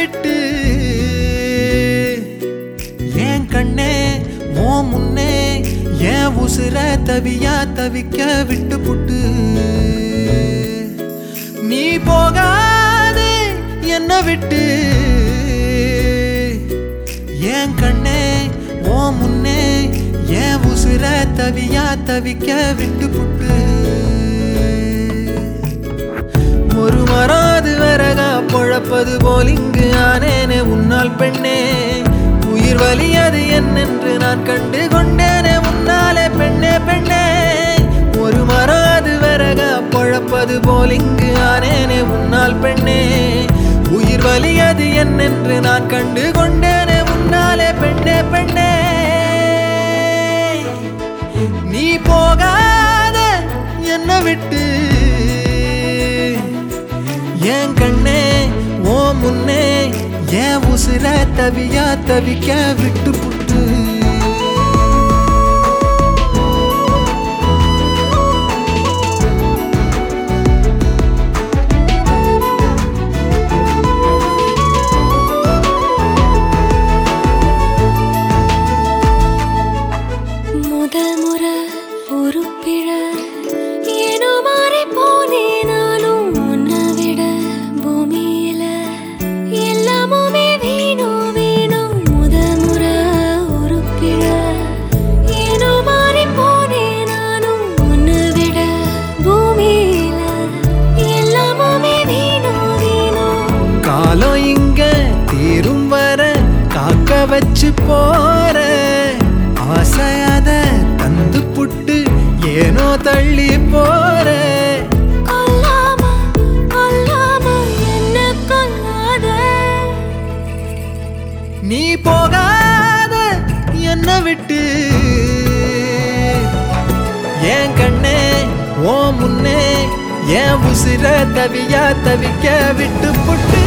விட்டு என் கண்ணே ஓ முன்னே என் உசுர தவியா தவிக்க விட்டு புட்டு நீ போகாதே என்ன விட்டு என் கண்ணே ஓ முன்னே என் உசுர தவியா தவிக்க விட்டு புட்டு ஒரு மராது வரகா பொழப்பது போல் இங்கு ஆனேனே உன்னால் பெண்ணே உயிர் வலியது என்னென்று நான் கண்டு கொண்டேனே உன்னாலே பெண்ணே பெண்ணே ஒரு மராது வரகா பொழப்பது போல் இங்கு ஆனேனே உன்னால் பெண்ணே உயிர் வலியது என்னென்று நான் கண்டு கொண்டேனே உன்னாலே பெண்ணே பெண்ணே நீ போகாத என்ன விட்டு என் கண்ணே ஓ முன்னே என் உசுர தவியா தவிக்க விட்டு புட்டு முதல் முறை ஒரு பிழ ஏனோ மாறி போனே நானும் உன்னை விட பூமியில எல்லாமுமே வீணும் வீணும் முதல் முறை ஒரு பிழ ஏனோ மாறி போனே நானும் உன்னை விட பூமியில எல்லாமுமே வீணும் வீணும் காலம் இங்க தீரும் வர காக்க வச்சு போற ஆசையாத தந்து புட்டு ஏனோ தள்ளி போற கொல்லாம கொல்லாம என்ன கொல்லாத நீ போகாத என்ன விட்டு என் கண்ணே ஓ முன்னே என் உசிர தவியா தவிக்க விட்டு புட்டு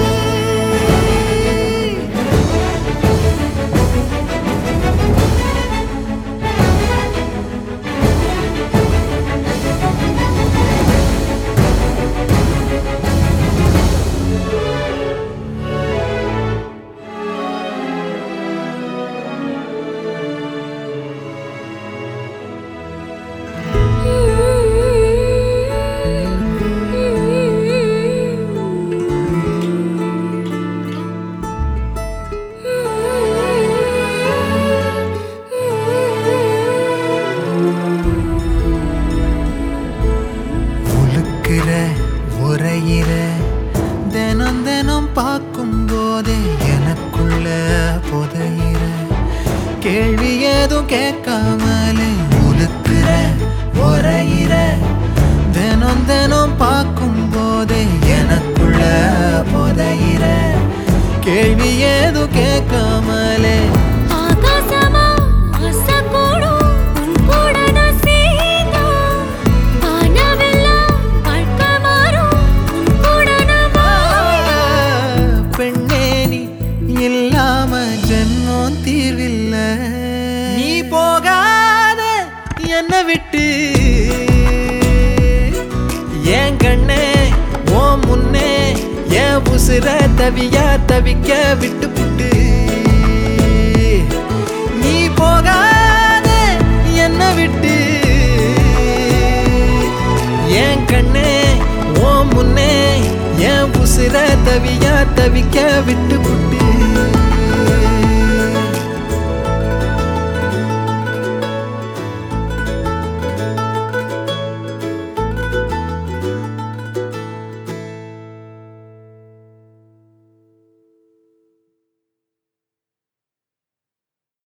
உழுக்கிற உரையிற தினம் தினம் பார்க்கும் போதே எனக்குள்ள புதையிற கேள்வி ஏதும் கேட்காமலே உழுக்கிற உரையிற தினம் தினம் பார்க்கும் போதே எனக்குள்ள புதையிற கேள்வி ஏதும் கேட்காமலே ஆகாசமா ஆசைக்கூடும் உன் கூட நான் சேர்ந்தா. வானவெல்லாம் வாழ்க்கை மாறும் உன் கூட நான் வாழ்ந்தா. பெண்ணே நீ இல்லாம ஜென்மம் தீர்வில்ல நீ போகாத என்ன விட்டு என் கண்ணே ஓ முன்னே என் உசுர தவியா தவிக்க விட்டு புட்டு நீ போகாத என்ன விட்டு என் கண்ணே ஓ முன்னே என் உசுர தவியா தவிக்க விட்டு புட்டு